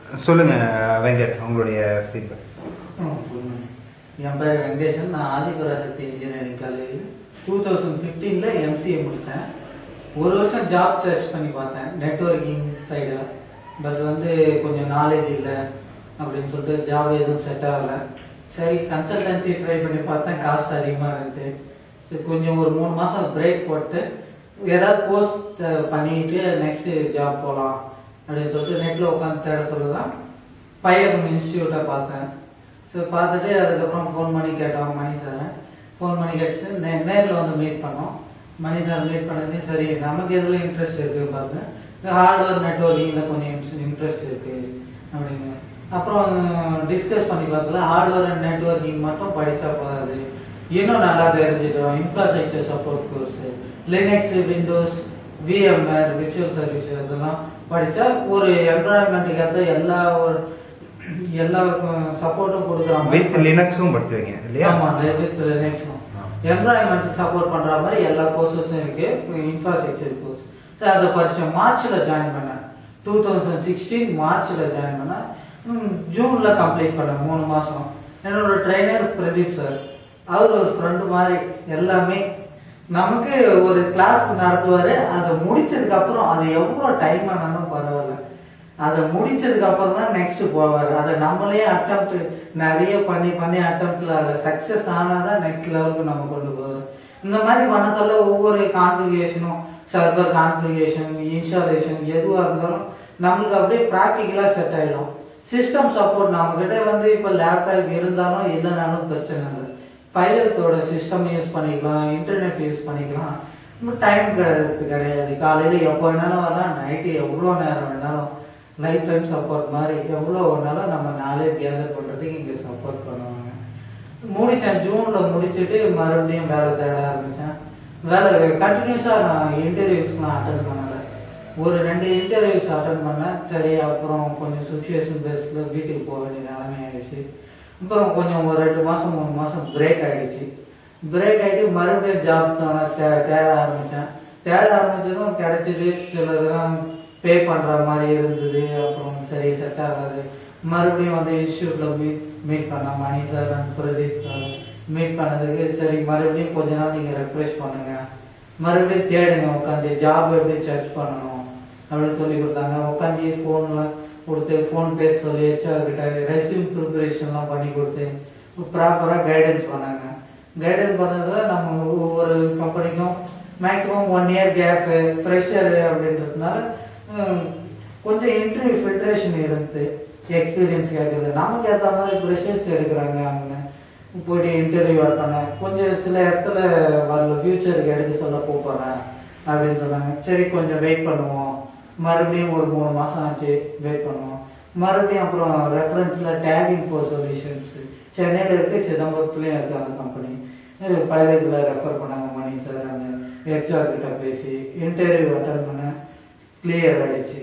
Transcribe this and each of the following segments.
சொல்லுங்க வெங்கட் உங்களுடைய ஃபீட்பேக் என் பேர் வெங்கடேசன் நான் Adhiparasakthi engineering college two thousand ஃபிஃப்டீனில் எம்சிஏ முடித்தேன் ஒரு வருஷம் ஜாப் சர்ச் பண்ணி பார்த்தேன் நெட்ஒர்க்கிங் சைடு பட் வந்து கொஞ்சம் நாலேஜ் இல்லை அப்படின்னு சொல்லிட்டு ஜாப் எதுவும் செட் ஆகலை சரி கன்சல்டன்சி ட்ரை பண்ணி பார்த்தேன் காஸ்ட் அதிகமாக இருந்துச்சு சரி கொஞ்சம் ஒரு மூணு மாதம் பிரேக் போட்டு ஏதாவது கோர்ஸ் பண்ணிட்டு நெக்ஸ்ட் ஜாப் போகலாம் அப்படின்னு சொல்லிட்டு நெட்டில் உட்காந்து தேட சொல்லுதான் பையகம் இன்ஸ்டியூட்டை பார்த்தேன் ஸோ பார்த்துட்டு அதுக்கப்புறம் ஃபோன் பண்ணி கேட்டோம் மணி சாரை ஃபோன் பண்ணி கேட்டு நே நேரில் வந்து மீட் பண்ணோம் மணி சார் மீட் பண்ணது சரி நமக்கு எதில் இன்ட்ரெஸ்ட் இருக்குன்னு பார்த்தேன் இந்த ஹார்ட்வேர் நெட்ஒர்க்கிங்கில் கொஞ்சம் இன்ட்ரெஸ்ட் இருக்குது அப்படின்னு அப்புறம் டிஸ்கஸ் பண்ணி பார்த்தல ஹார்ட்வேர் அண்ட் நெட்ஒர்க்கிங் மட்டும் படித்தா போதாது இன்னும் நல்லா தெரிஞ்சிட்டோம் infrastructure support course Linux Windows VMware virtual service இதெல்லாம் படித்தா ஒரு என்வரான்மெண்ட்டுக்கு ஏற்ற எல்லா ஒரு எல்லாருக்கும் சப்போர்ட்டும் கொடுக்குற வித் மாதிரி லினக்ஸும் படிச்சுவீங்க இல்லையா ஆமா வித் லினக்ஸும் ஆ. என்வரான்மெண்ட் சப்போர்ட் பண்ற மாதிரி எல்லா கோர்சஸும் இருக்கு இன்ஃப்ராஸ்ட்ரக்சர் கோர்ஸ் சார் அதை படிச்சேன் மார்ச்ல ஜாயின் பண்ணேன் டூ தௌசண்ட் சிக்ஸ்டீன் மார்ச்ல ஜாயின் பண்ணேன் ம், ஜூன்ல கம்ப்ளீட் பண்ணேன் மூணு மாசம் என்னோட ட்ரைனர் பிரதீப் சார் அவர் ஒரு ஃப்ரெண்டு மாதிரி எல்லாமே நமக்கு ஒரு கிளாஸ் நடத்துவாரு அதை முடிச்சதுக்கு அப்புறம் அது எவ்வளவு டைம் ஆனாலும் பரவாயில்ல அதை முடிச்சதுக்கு அப்புறம் தான் நெக்ஸ்ட் போவார் அதை நம்மளே அட்டம்ப்ட் நிறைய பண்ணி பண்ணி அட்டம்ப்ட்ல அதை சக்சஸ் ஆனாதான் நெக்ஸ்ட் லெவலுக்கு நம்ம கொண்டு போவோம் இந்த மாதிரி பண்ண சொல்ல ஒவ்வொரு கான்ஃபிகரேஷனும் சர்வர் கான்ஃபிகரேஷன் இன்ஸ்டாலேஷன் எதுவாக இருந்தாலும் நம்மளுக்கு அப்படியே ப்ராக்டிக்கலாக செட் ஆயிடும் சிஸ்டம் சப்போர்ட் நம்ம கிட்ட வந்து இப்போ லேப்டாப் இருந்தாலும் இல்லைனாலும் பிரச்சனை இல்லை பைலட்டோட சிஸ்டம் யூஸ் பண்ணிக்கலாம் இன்டர்நெட் யூஸ் பண்ணிக்கலாம் டைம் கிடையாது கிடையாது காலையில் எப்போ வேணாலும் வரலாம் நைட்டு எவ்வளோ நேரம் வேணாலும் லைஃப் டைம் சப்போர்ட் மாதிரி எவ்வளோ வேணாலும் நம்ம நாலேஜ் கேதர் பண்ணுறதுக்கு இங்கே சப்போர்ட் பண்ணுவாங்க முடித்தேன் ஜூனில் முடிச்சுட்டு மறுபடியும் வேலை தேட ஆரம்பித்தேன் வேலை கண்டினியூஸாக நான் இன்டர்வியூஸ்லாம் அட்டன் பண்ணலை ஒரு ரெண்டு இன்டர்வியூஸ் அட்டன் பண்ணேன் சரி அப்புறம் கொஞ்சம் சுச்சுவேஷன் பேஸில் வீட்டுக்கு போக வேண்டிய நிலைமை ஆயிடுச்சு அப்புறம் கொஞ்சம் ஒரு ரெண்டு மாதம் மூணு மாதம் பிரேக் ஆயிடுச்சு பிரேக் ஆகிட்டு மறுபடியும் ஜாப் தே தேட ஆரம்பித்தேன் தேட ஆரம்பிச்சதும் கிடைச்சிது சிலதெல்லாம் பே பண்ணுற மாதிரி இருந்தது அப்புறம் சரி செட் ஆகாது மறுபடியும் வந்து இன்ஸ்டியூட்டில் மீட் மீட் பண்ண Mani sir and Pradeep sir meet பண்ணதுக்கு சரி மறுபடியும் கொஞ்ச நாள் நீங்கள் ரெஃப்ரெஷ் பண்ணுங்க மறுபடியும் தேடுங்க உட்காந்து ஜாப் எப்படி சர்ச் பண்ணணும் அப்படின்னு சொல்லி கொடுத்தாங்க உட்காந்து ஃபோனில் கொடுத்து ஃபோன் பேச சொல்லி ஹெச்ஆர் கிட்ட ரெசியூம் ப்ரிப்பரேஷன்லாம் பண்ணி கொடுத்து ப்ராப்பராக கைடன்ஸ் பண்ணாங்க கைடன்ஸ் பண்ணதுல நம்ம ஒவ்வொரு கம்பெனிக்கும் maximum one year gap fresher அப்படின்றதுனால ஹம், கொஞ்சம் இன்டர்வியூ ஃபில்ட்ரேஷன் இருந்து எக்ஸ்பீரியன்ஸ் கேட்குறது நமக்கு ஏற்ற மாதிரி ஃப்ரெஷர்ஸ் எடுக்கிறாங்க அங்கே போயிட்டு இன்டர்வியூ பண்ணேன் கொஞ்சம் சில இடத்துல வரல ஃபியூச்சருக்கு எடுக்க சொல்ல கூப்பிட்றேன் அப்படின்னு சொன்னாங்க சரி கொஞ்சம் வெயிட் பண்ணுவோம் மறுபடியும் ஒரு மூணு மாதம் ஆச்சு வெயிட் பண்ணுவோம் மறுபடியும் அப்புறம் ரெஃபரன்ஸில் டேகிங் ஃபோர் சொல்யூஷன்ஸ் சென்னையில் இருக்கு சிதம்பரத்துலேயும் இருக்கு அந்த கம்பெனி இது பைலத்தில் ரெஃபர் பண்ணாங்க மணி சார் அந்த ஹெச்ஆர் கிட்ட பேசி இன்டர்வியூ அட்டன் பண்ணேன் கிளியர் ஆயிடுச்சு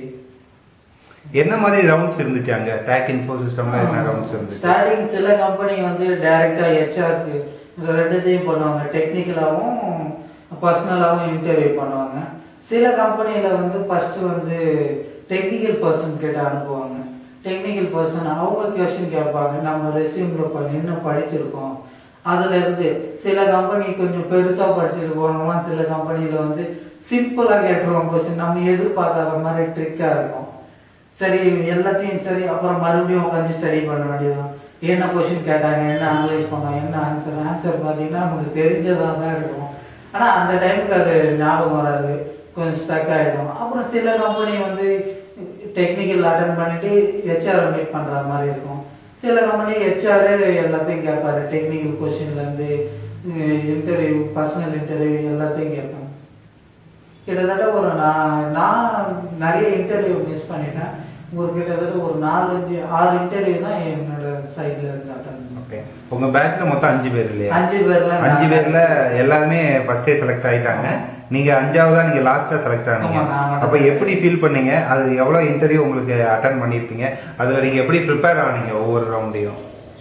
என்ன மாதிரி ரவுண்ட்ஸ் இருந்துச்சு அங்க டேக் இன்ஃபோ சிஸ்டம்ல என்ன ரவுண்ட்ஸ் இருந்துச்சு ஸ்டார்டிங் சில கம்பெனி வந்து டைரக்டா ஹெச்ஆர்க்கு இந்த ரெண்டுத்தையும் பண்ணுவாங்க டெக்னிக்கலாகவும் பர்சனலாகவும் இன்டர்வியூ பண்ணுவாங்க சில கம்பெனியில வந்து ஃபர்ஸ்ட் வந்து டெக்னிக்கல் பர்சன் கிட்ட அனுப்புவாங்க டெக்னிக்கல் பர்சன் அவங்க கொஸ்டின் கேட்பாங்க நம்ம ரெசியூம்ல பண்ணி என்ன படிச்சிருக்கோம் அதுல இருந்து சில கம்பெனி கொஞ்சம் பெருசா படிச்சுட்டு போனோம்னா சில கம்பெனில வந்து சிம்பிளா கேட்டுருவோம் கொஸ்டின் நம்ம எதிர்பார்க்காத மாதிரி ட்ரிக்கா இருக்கும் சரி எல்லாத்தையும் சரி அப்புறம் மறுபடியும் உட்காந்து ஸ்டடி பண்ண வேண்டியதுதான் என்ன கொஸ்டின் கேட்டாங்க என்ன அனலைஸ் பண்ணோம் என்ன ஆன்சர் ஆன்சர் பார்த்தீங்கன்னா நமக்கு தெரிஞ்சதாக தான் இருக்கும் ஆனால் அந்த டைமுக்கு அது ஞாபகம் வராது கொஞ்சம் ஸ்டக் ஆகிடும் அப்புறம் சில கம்பெனி வந்து டெக்னிக்கல் அட்டன் பண்ணிட்டு ஹெச்ஆர் மீட் பண்ணுற மாதிரி இருக்கும் சில கம்பெனி ஹெச்ஆர் எல்லாத்தையும் கேட்பாரு டெக்னிக்கல் கொஸ்டின்லேருந்து இன்டர்வியூ பர்சனல் இன்டர்வியூ எல்லாத்தையும் கேட்பாங்க கிட்டத்தட்ட ஒரு நான் நான் நிறைய இன்டர்வியூ மிஸ் பண்ணிட்டேன் ஒரு கிட்டத்தட்ட ஒரு நாலஞ்சு ஆறு இன்டர்வியூ தான் என்னோட சைட்ல இருந்து அட்டன் ஓகே உங்க பேட்ச்ல மொத்தம் அஞ்சு பேர் இல்லையா அஞ்சு பேர்ல அஞ்சு பேர்ல எல்லாருமே ஃபர்ஸ்டே செலக்ட் ஆயிட்டாங்க நீங்க அஞ்சாவதா நீங்க லாஸ்டா செலக்ட் ஆனீங்க ஆமா, நான் மட்டும் அப்ப எப்படி ஃபீல் பண்ணீங்க அது எவ்வளவு இன்டர்வியூ உங்களுக்கு அட்டன் பண்ணிருப்பீங்க அதுல நீங்க எப்படி ப்ரிப்பேர் ஆனீங்க ஒவ்வொரு ரவுண்டையும்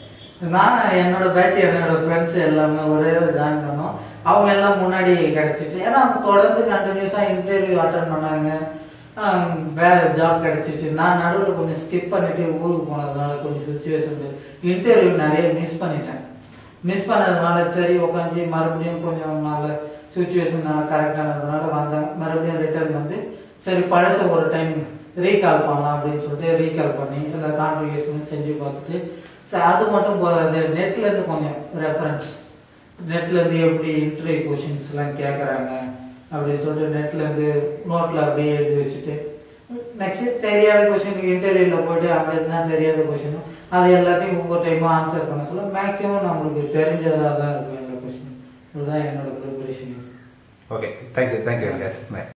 நான் என்னோட பேட்ச் என்னோட ஃப்ரெண்ட்ஸ் எல்லாமே ஒரே ஜாயின் பண்ணோம் அவங்க எல்லாம் முன்னாடி கிடைச்சிச்சு ஏன்னா அவங்க தொடர்ந்து கண்டினியூஸா இன்டர்வியூ அட்டன் பண்ணாங்க ஆஹ் வேற ஜாப் கிடைச்சிச்சு நான் நடுவில் கொஞ்சம் ஸ்கிப் பண்ணிட்டு ஊருக்கு போனதுனால கொஞ்சம் சுச்சுவேஷன் இன்டர்வியூ நிறைய மிஸ் பண்ணிட்டேன் மிஸ் பண்ணதுனால சரி உட்காந்து மறுபடியும் கொஞ்சம் நல்ல சுச்சுவேஷன் கரெக்டானதுனால வந்தேன் மறுபடியும் ரிட்டர்ன் வந்து சரி பழச ஒரு டைம் ரீகால் பண்ணலாம் அப்படின்னு சொல்லிட்டு ரீகால் பண்ணி எல்லா கான்ட்ரிபியூஷனும் செஞ்சு பார்த்துட்டு சரி அது மட்டும் போதாது நெட்ல இருந்து கொஞ்சம் ரெஃபரன்ஸ் நெட்ல இருந்து எப்படி இன்டர்வியூ கொஷின்ஸ் எல்லாம் கேட்குறாங்க அப்படின்னு சொல்லிட்டு நெட்ல இருந்து நோட்ல அப்படியே எழுதி வச்சுட்டு நெக்ஸ்ட் தெரியாத கொஸ்டின் இன்டர்வியூல போயிட்டு அங்க என்ன தெரியாத கொஸ்டின் அது எல்லாத்தையும் ஒவ்வொரு டைமும் ஆன்சர் பண்ண சொல்ல மேக்ஸிமம் நம்மளுக்கு தெரிஞ்சதாக தான் இருக்கும் எல்லா கொஸ்டின் இதுதான் என்னோட ப்ரிப்பரேஷன் ஓகே தேங்க்யூ தேங்க்யூ பாய்